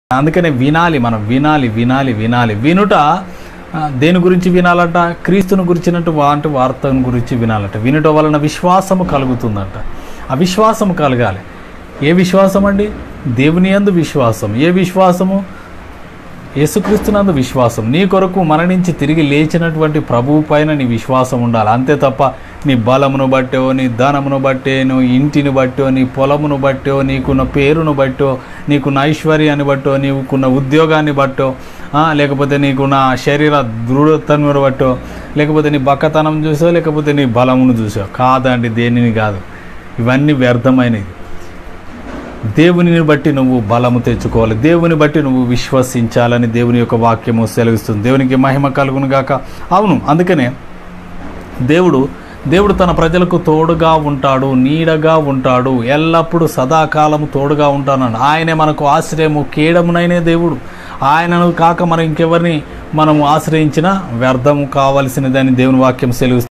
అందుకనే వినాలి మనం వినాలి వినాలి వినాలి వినుట ఆ, దేని గురించి వినాలట క్రీస్తుని గురించినట్టు వాంటి వార్తను గురించి వినాలట వినుట వలన విశ్వాసము కలుగుతుందంట ఆ విశ్వాసము కలగాలి ఏ విశ్వాసం అండి దేవుని యందు విశ్వాసం ఏ విశ్వాసము యేసుక్రీస్తునందు విశ్వాసం నీ కొరకు మరణించి తిరిగి లేచినటువంటి ప్రభువు పైన నీ విశ్వాసం ఉండాలి అంతే తప్ప నీ బలమును బట్టో నీ ధనమును బట్టే నువ్వు ఇంటిని బట్టో నీ పొలమును బట్టో నీకున్న పేరును బట్టో నీకున్న ఐశ్వర్యాన్ని బట్టో నీకున్న ఉద్యోగాన్ని బట్టో ఆ, లేకపోతే నీకున్న శరీర దృఢతను బట్టో లేకపోతే నీ బక్కతనం చూసో లేకపోతే నీ బలమును చూసో కాదండి దేనిని కాదు ఇవన్నీ వ్యర్థమైనవి దేవునిని బట్టి నువ్వు బలము తెచ్చుకోవాలి దేవుని బట్టి నువ్వు విశ్వసించాలని దేవుని యొక్క వాక్యము సెలవిస్తుంది దేవునికి మహిమ కలుగును గాక అవును అందుకనే దేవుడు దేవుడు తన ప్రజలకు తోడుగా ఉంటాడు నీడగా ఉంటాడు ఎల్లప్పుడూ సదాకాలము తోడుగా ఉంటానన్నాడు ఆయనే మనకు ఆశ్రయము కీడమునైనే దేవుడు ఆయనను కాక మనం ఇంకెవరిని మనము ఆశ్రయించినా వ్యర్థము కావలసినదని దేవుని వాక్యం సెలవిస్తుంది